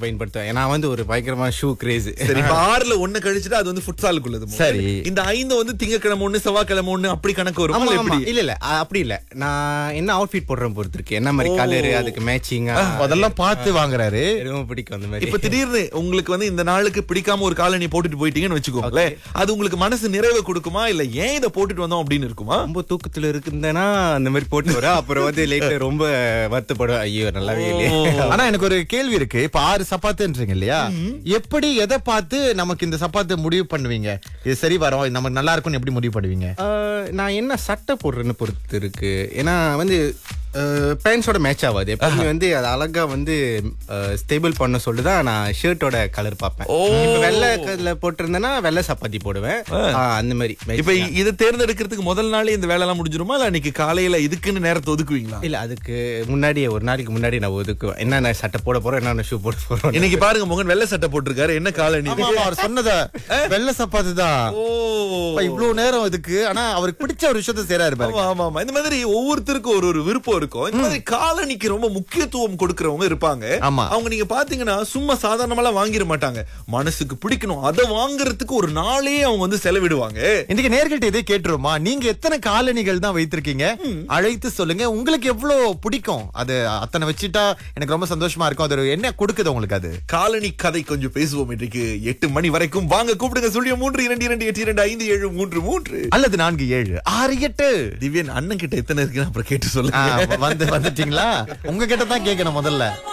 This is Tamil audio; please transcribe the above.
பயன்படுத்துவேன் நான் வந்து ஒரு பயங்கரமான ஷூ கிரேஸ் சரி இப்ப ஆறுல ஒண்ணு கழிச்சுட்டு அது வந்து ஃபுட்சாலுக்குள்ளது மோகன். சரி. இந்த ஐந்து வந்து திங்கக்கிழமை ஒண்ணு செவ்வாய்க்கிழமை ஒண்ணு அப்படி கணக்கு வரும் ஆமா இல்ல ஆமா எப்படி இல்ல இல்ல அ- அப்படி இல்ல நான் என்ன அவுட்ஃபிட் போடுறேன் பொறுத்து இருக்கு என்ன மாதிரி கலர் அதுக்கு மேட்சிங்கா அதெல்லாம் பார்த்து வாங்குறாரு ரொம்ப பிடிக்கும் அந்த மாதிரி இப்ப திடீர்னு உங்களுக்கு வந்து இந்த நாளுக்கு பிடிக்காம ஒரு காலனி போட்டுட்டு போயிட்டீங்கன்னு வச்சுக்கோங்களேன் அது உங்களுக்கு மனசு நிறைவு கொடுக்குமா இல்ல ஏன் இதை போட்டுட்டு வந்தோம் அப்படின்னு இருக்குமா ரொம்ப தூக்கத்துல இருக்குந்தேன்னா அந்த மாதிரி போட்டு வரேன் அப்புறம் வந்து லைட்டா ரொம்ப வருத்தப்படுவேன் ஐயோ நல்லாவே இல்லையே ஆனா எனக்கு ஒரு கேள்வி இருக்கு இப்ப ஆறு சப்பாத்துன்றீங்க இல்லையா எப்படி எதை பார்த்து நமக்கு இந்த சப்பாத்து முடிவு பண்ணுவீங்க இது சரி வரும் இது நமக்கு நல்லா இருக்கும்னு எப்படி முடிவு பண்ணுவீங்க ஆஹ், நான் என்ன சட்டை போடுறேன்னு பொறுத்து இருக்கு ஏன்னா வந்து பேண்ட்ஸோட மேட்ச் ஆகாது எப்பவுமே வந்து அது அழகா வந்து ஸ்டேபிள் பண்ண சொல்லி தான் நான் ஷர்ட்டோட கலர் பார்ப்பேன் இப்ப வெள்ளை கலர்ல போட்டிருந்தேன்னா வெள்ளை சப்பாத்தி போடுவேன் ஆஹ், அந்த மாதிரி இப்ப matching-ஆ. இதை தேர்ந்தெடுக்கிறதுக்கு முதல் நாளே இந்த வேலை எல்லாம் முடிஞ்சிருமா இல்ல அன்னைக்கு காலையில இதுக்குன்னு நேரத்தை ஒதுக்குவீங்களா இல்ல அதுக்கு முன்னாடியே ஒரு நாளைக்கு முன்னாடி நான் ஒதுக்குவேன் என்னென்ன சட்டை போட போறோம் என்னென்ன ஷூ போட போறோம் இன்னைக்கு பாருங்க மோகன் வெள்ளை சட்டை போட்டிருக்காரு என்ன காலனி ஆமா, ஆமா, அவர் சொன்னத வெள்ளை சப்பாத்து தான் ஓ அப்ப இவ்வளவு நேரம் இதுக்கு ஆனா அவருக்கு பிடிச்ச ஒரு விஷயத்த செய்யறாரு பாருங்க ஆமா ஆமா ஆமா இந்த மாதிரி ஒவ்வொருத்தருக்கும் ஒரு ஒரு விருப்பம் இருக்கும் இந்த மாதிரி காலனிக்கு ரொம்ப முக்கியத்துவம் கொடுக்கறவங்க இருப்பாங்க ஆமா. அவங்க நீங்க பாத்தீங்கன்னா சும்மா சாதாரணமா வாங்கிட மாட்டாங்க மனசுக்கு பிடிக்கணும் அதை வாங்குறதுக்கு ஒரு நாளே அவங்க வந்து செலவிடுவாங்க இன்னைக்கு நேர்கள்ட்ட இதே கேட்டுருமா நீங்க எத்தனை காலணிகள் தான் வைத்திருக்கீங்க அழைத்து சொல்லுங்க உங்களுக்கு எவ்வளவு பிடிக்கும் அது அத்தனை வச்சுட்டா எனக்கு ரொம்ப சந்தோஷமா இருக்கும் அது ஒரு என்ன கொடுக்குது உங்களுக்கு அது காலனி கதை கொஞ்சம் பேசுவோம் இன்றைக்கு எட்டு மணி வரைக்கும் வாங்க கூப்பிடுங்க சொல்லிய மூன்று இரண்டு இரண்டு எட்டு இரண்டு ஐந்து ஏழு மூன்று மூன்று அல்லது நான்கு ஏழு ஆறு எட்டு திவ்யன் அண்ணன் கிட்ட எத்தனை இருக்குன்னு அப்புறம் கேட்டு ஆ, சொல்லுங்க வந்து வந்துட்டீங்களா உங்ககிட்ட தான் கேட்கணும் முதல்ல